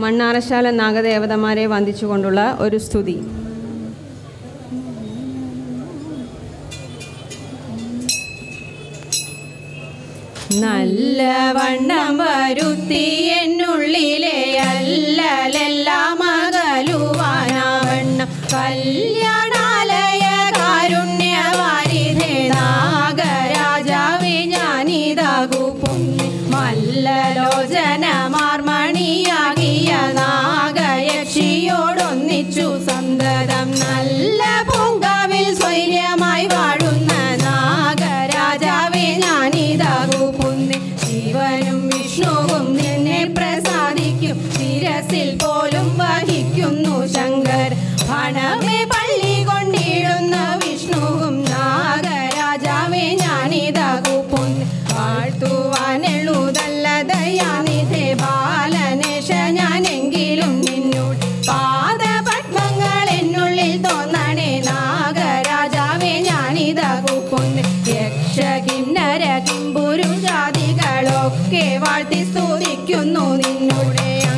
മണ്ണാറശാല നാഗദേവതമാരെ വന്ദിച്ചുകൊണ്ടുള്ള ഒരു സ്തുതി നല്ല വണ്ണം വരുത്തി എന്നുള്ളിലെ അല്ലലെല്ലാം അകലുവാനാവണ്ണം കല്യാണാലയ കാരുണ്യവാരിധേ നാഗരാജാവേ ഞാനിതാകു പൊന്നി മല്ലലോചന മാർമണിയാകിയ നാഗയക്ഷിയോടൊന്നിച്ചു സന്തതം നല്ല പൂങ്കാവിൽ സ്വൈര്യമായി വാഴുന്ന നാഗരാജാവേ ഞാനിതാകു പൊന്നി ശിവനും വിഷ്ണുവും നിന്നെ പ്രസാദിക്കും ശിരസിൽ പോലും വഹിക്കുന്നു ശങ്കർ ഭണമേ പള്ളി കൊണ്ടിടുന്ന വിഷ്ണുവും നാഗരാജാവേ ഞാനിതാകു പൊന്നി വാഴ്ത്തുവാനെഴുതല്ല ദയാനിധേ ബാലനേശ ഞാനെങ്കിലും നിന്നോട് പാദപത്മങ്ങൾ എന്നുള്ളിൽ തോന്നണേ നാഗരാജാവേ ഞാനിതാകു പൊന്ന് യക്ഷ കിന്നര കിമ്പുരു ജാതികളൊക്കെ വാഴ്ത്തി സ്തുതിക്കുന്നു നിന്നുടെ